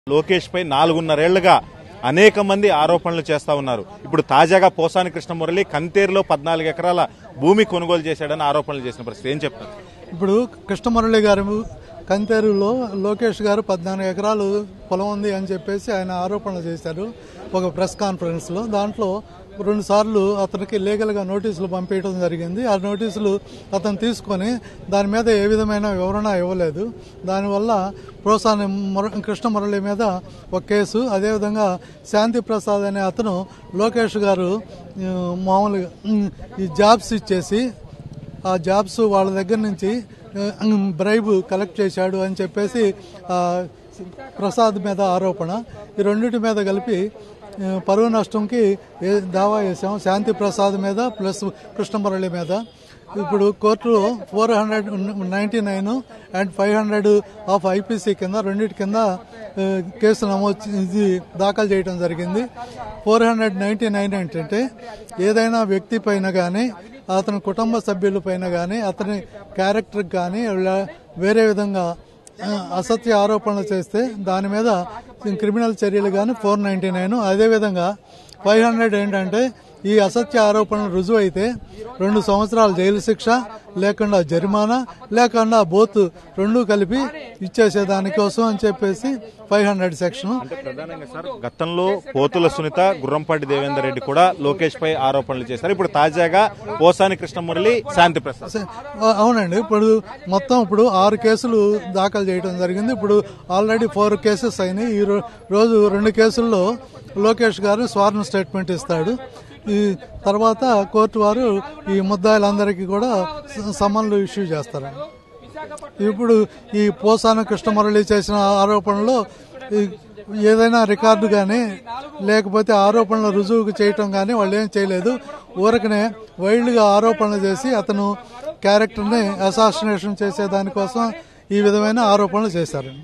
లోకేష్ పై నాలుగున్నరేళ్లుగా అనేక మంది ఆరోపణలు చేస్తా ఉన్నారు ఇప్పుడు తాజాగా పోసాని కృష్ణమురళి కంతేరులో పద్నాలుగు ఎకరాల భూమి కొనుగోలు చేశాడని ఆరోపణలు చేసిన పరిస్థితి ఏం చెప్తారు ఇప్పుడు కృష్ణమురళి గారు కంతేరులో లోకేష్ గారు పద్నాలుగు ఎకరాలు పొలం ఉంది అని చెప్పేసి ఆయన ఆరోపణలు చేశారు ఒక ప్రెస్ కాన్ఫరెన్స్ లో దాంట్లో రెండు సార్లు అతనికి లీగల్ గా నోటీసులు పంపించడం జరిగింది ఆ నోటీసులు అతను తీసుకొని దాని మీద ఏ విధమైన వివరణ ఇవ్వలేదు దానివల్ల ప్రోసాని ముర- కృష్ణమురళి మీద ఒక కేసు అదేవిధంగా శాంతి ప్రసాద్ అనే అతను లోకేష్ గారు ఆ, మామూలుగా ఉమ్, ఈ జాబ్స్ ఇచ్చేసి ఆ జాబ్స్ వాళ్ళ దగ్గర నుంచి ఆ, బ్రైబ్ కలెక్ట్ చేశాడు అని చెప్పేసి ఆ, ప్రసాద్ మీద ఆరోపణ ఈ రెండింటి మీద కలిపి ఆ, పరువు నష్టంకి ఏ- దావా వేసాం శాంతి ప్రసాద్ మీద ప్లస్ కృష్ణమురళి మీద ఇప్పుడు కోర్టులో four hundred ninety nine and five hundred of IPC కింద రెండింటి కింద ఆ, కేసు నమోదు చే- ఇది దాఖలు చేయడం జరిగింది ఫోర్ హండ్రెడ్ నైన్టీ నైన్ ఏంటంటే ఏదైనా వ్యక్తి పైన కానీ అతని కుటుంబ సభ్యుల పైన కానీ అతని క్యారెక్టర్ కానీ వేరే విధంగా ఆ, అసత్య ఆరోపణలు చేస్తే దాని మీద క్రిమినల్ చర్యలు కానీ ఫోర్ నైన్టీ నైన్ అదేవిధంగా ఫైవ్ హండ్రెడ్ ఏంటంటే ఈ అసత్య ఆరోపణలు రుజువు అయితే రెండు సంవత్సరాల జైలు శిక్ష లేకుండా జరిమానా లేకుండా బోత్ రెండు కలిపి ఇచ్చేసే దానికోసం అని చెప్పేసి ఫైవ్ హండ్రెడ్ సెక్షన్ అంటే ప్రధానంగా సార్ గతంలో పోతుల సునీత గుర్రంపాటి దేవేందర్ రెడ్డి కూడా లోకేష్ పై ఆరోపణలు చేశారు ఇప్పుడు తాజాగా పోసాని కృష్ణమురళి శాంతి ప్రసాద్ ఆ, అవునండి ఇప్పుడు మొత్తం ఇప్పుడు ఆరు కేసులు దాఖలు చేయడం జరిగింది ఇప్పుడు ఆల్రెడీ ఫోర్ కేసెస్ అయినాయి ఈ రో- రోజు రెండు కేసుల్లో లోకేష్ గారు స్వారణ స్టేట్మెంట్ ఇస్తాడు ఈ తర్వాత కోర్టు వారు ఈ ముద్దాయిలందరికీ కూడా స- సమన్లు ఇష్యూ చేస్తారు ఇప్పుడు ఈ పోసాన కృష్ణమురళి చేసిన ఆరోపణలో ఈ ఏదైనా రికార్డు కానీ లేకపోతే ఆరోపణలు రుజువు చేయటం కానీ వాళ్ళు ఏం చేయలేదు ఊరకనే వైల్డ్గా ఆరోపణలు చేసి అతను క్యారెక్టర్ని అసాసినేషన్ చేసే దానికోసం ఈ విధమైన ఆరోపణలు చేశారు